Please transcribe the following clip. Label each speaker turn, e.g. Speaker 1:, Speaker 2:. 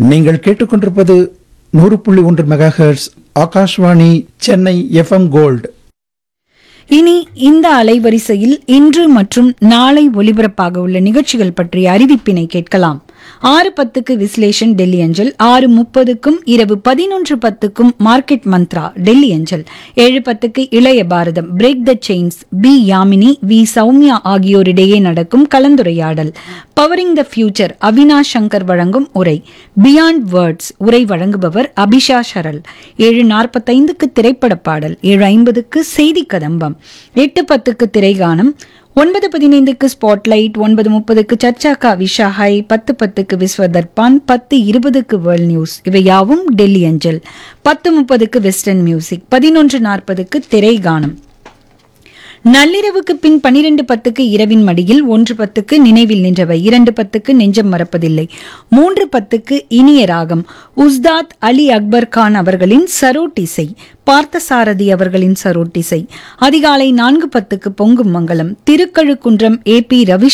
Speaker 1: நீங்கள் கேட்டுக்கொண்டிருப்பது நூறு புள்ளி ஒன்று megahertz Akashvani Chennai FM gold
Speaker 2: இனி இந்த அலைவரிசையில் இன்று மற்றும் நாளை ஒலிபரப்பாக உள்ள நிகழ்ச்சிகள் பற்றிய அறிவிப்பினை கேட்கலாம் ஆறு பத்துக்கு விஸ்லேஷன் டெல்லி அஞ்சல் ஆறு முப்பதுக்கும் இரவு பதினொன்று பத்துக்கும் மார்க்கெட் மந்த்ரா டெல்லி அஞ்சல் ஏழு பத்துக்கு Ilaiya Bharatham break the chains P Yamini V Soumya ஆகியோரிடையே நடக்கும் கலந்துரையாடல் powering the future Avinash Shankar வழங்கும் உரை பியாண்ட் வேர்ட்ஸ் உரை வழங்குபவர் அபிஷா ஷரல் ஏழு நாற்பத்தைந்துக்கு திரைப்பட பாடல் ஏழு ஐம்பதுக்கு செய்தி கதம்பம் எட்டு பத்துக்கு திரைகானம் ஒன்பது பதினைந்துக்கு ஸ்பாட்லைட் ஒன்பது முப்பதுக்கு சர்ச்சாக்கா விஷாஹாய் பத்து பத்துக்கு விஸ்வ தர்பான் பத்து இருபதுக்கு வேர்ல்ட் நியூஸ் இவை யாவும் டெல்லி அஞ்சல் பத்து முப்பதுக்கு வெஸ்டர்ன் மியூசிக் பதினொன்று நாற்பதுக்கு திரைகானம் நள்ளிரவுக்கு பின் பனிரெண்டு பத்துக்கு இரவின் மடியில் ஒன்று பத்துக்கு நினைவில் நின்றவை இரண்டு பத்துக்கு நெஞ்சம் மறப்பதில்லை மூன்று பத்துக்கு இனிய ராகம் உஸ்தாத் அலி அக்பர் கான் அவர்களின் சரோட் இசை பார்த்தசாரதி அவர்களின் சரோட் இசை அதிகாலை நான்கு பத்துக்கு பொங்கும் மங்கலம் திருக்கழுக்குன்றம் ஏ பி ரவி